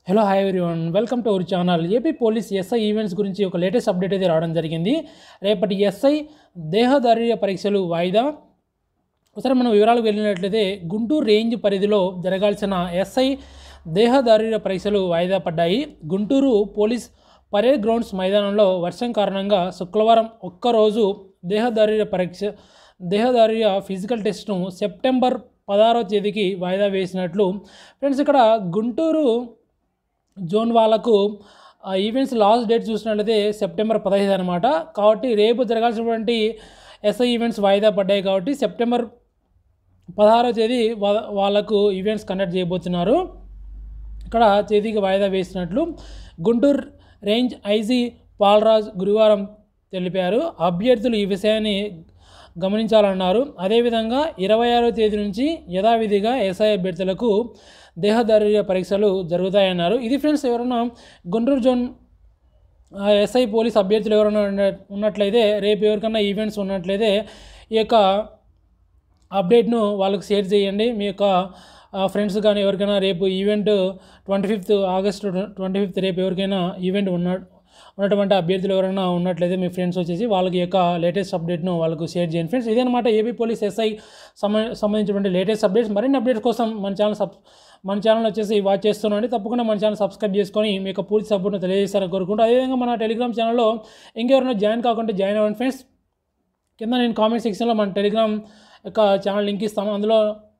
hello hi everyone welcome to our channel AP police SI events గురించి ఒక latest update అయితే రావడం జరిగింది రేపటి ఎస్ఐ దేహదారుయ పరీక్షలు వాయిదా ఒకసారి మనం వివరాలకు వెళ్ళినట్లయితే గుంటూరు రేంజ్ పరిధిలో జరగాల్సిన ఎస్ఐ దేహదారుయ పరీక్షలు వాయిదా పడ్డాయి గుంటూరు పోలీస్ పరేడ్ గ్రౌండ్స్ మైదానంలో వర్షం కారణంగా శుక్రవారం ఒక్కరోజు దేహదారుయ పరీక్ష దేహదారుయ ఫిజికల్ టెస్ట్ను సెప్టెంబర్ పదహారో తేదీకి వాయిదా వేసినట్లు ఫ్రెండ్స్ ఇక్కడ గుంటూరు జోన్ వాళ్ళకు ఆ ఈవెంట్స్ లాస్ట్ డేట్ చూసినట్లయితే సెప్టెంబర్ పదహైదు అనమాట కాబట్టి రేపు జరగాల్సినటువంటి ఎస్ఐ ఈవెంట్స్ వాయిదా పడ్డాయి కాబట్టి సెప్టెంబర్ పదహారో తేదీ వా- వాళ్ళకు ఈవెంట్స్ కండక్ట్ చేయబోతున్నారు ఇక్కడ తేదీకి వాయిదా వేసినట్లు గుంటూరు రేంజ్ ఐజీ పాల్రాజ్ గురువారం తెలిపారు అభ్యర్థులు ఈ విషయాన్ని గమనించాలన్నారు అదేవిధంగా ఇరవై ఆరో తేదీ నుంచి యథావిధిగా ఎస్ఐ అభ్యర్థులకు దేహదారుయ పరీక్షలు జరుగుతాయన్నారు ఇది ఫ్రెండ్స్ ఎవరైనా గుంటూరు జోన్ ఆ, ఎస్ఐ పోలీస్ అభ్యర్థులు ఎవరైనా ఉన్న- ఉన్నట్లయితే రేపు ఎవరికైనా ఈవెంట్స్ ఉన్నట్లయితే ఈ యొక్క అప్డేట్ను వాళ్ళకి షేర్ చేయండి మీ యొక్క ఫ్రెండ్స్ కానీ ఎవరికైనా రేపు event twenty fifth August twenty fifth రేపు ఎవరికైనా ఈవెంట్ ఉన్న ఉన్నటువంటి అభ్యర్థులు ఎవరైనా ఉన్నట్లయితే మీ ఫ్రెండ్స్ వచ్చేసి వాళ్ళకి యొక్క లేటెస్ట్ అప్డేట్ను వాళ్ళకు షేర్ చేయండి ఫ్రెండ్స్ ఇదనమాట ఏపీ పోలీస్ ఎస్ఐ సంబ సంబంధించినటువంటి లేటెస్ట్ అప్డేట్స్ మరిన్ని అప్డేట్స్ కోసం మన ఛానల్ సబ్ మన ఛానల్ వచ్చేసి వాచ్ చేస్తున్నాండి తప్పకుండా మన ఛానల్ సబ్స్క్రైబ్ చేసుకొని మీ యొక్క పూర్తి సపోర్ట్ను తెలియజేస్తారని కోరుకుంటూ అదేవిధంగా మన టెలిగ్రామ్ ఛానల్లో ఇంకెవరైనా జాయిన్ కాకుంటే జాయిన్ అవ్వండి ఫ్రెండ్స్ కింద నేను కామెంట్ సెక్షన్లో మన టెలిగ్రామ్ యొక్క ఛానల్ లింక్ ఇస్తాను అందులో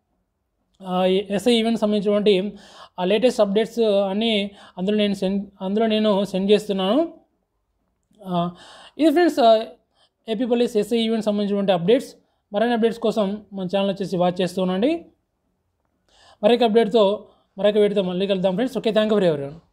ఎస్ఐ ఈవెంట్ సంబంధించినటువంటి ఆ లేటెస్ట్ అప్డేట్స్ అన్నీ అందులో నేను సెండ్ అందులో నేను సెండ్ చేస్తున్నాను ఆ, ఇది friends AP police SI event సంబంధించినటువంటి అప్డేట్స్ మరిన్ని అప్డేట్స్ కోసం మన ఛానల్ వచ్చేసి వాచ్ చేస్తూ ఉండండి మరొక అప్డేట్తో మరొక వీడియోతో మళ్ళీ కలుద్దాం friends okay thank you for ఎవరి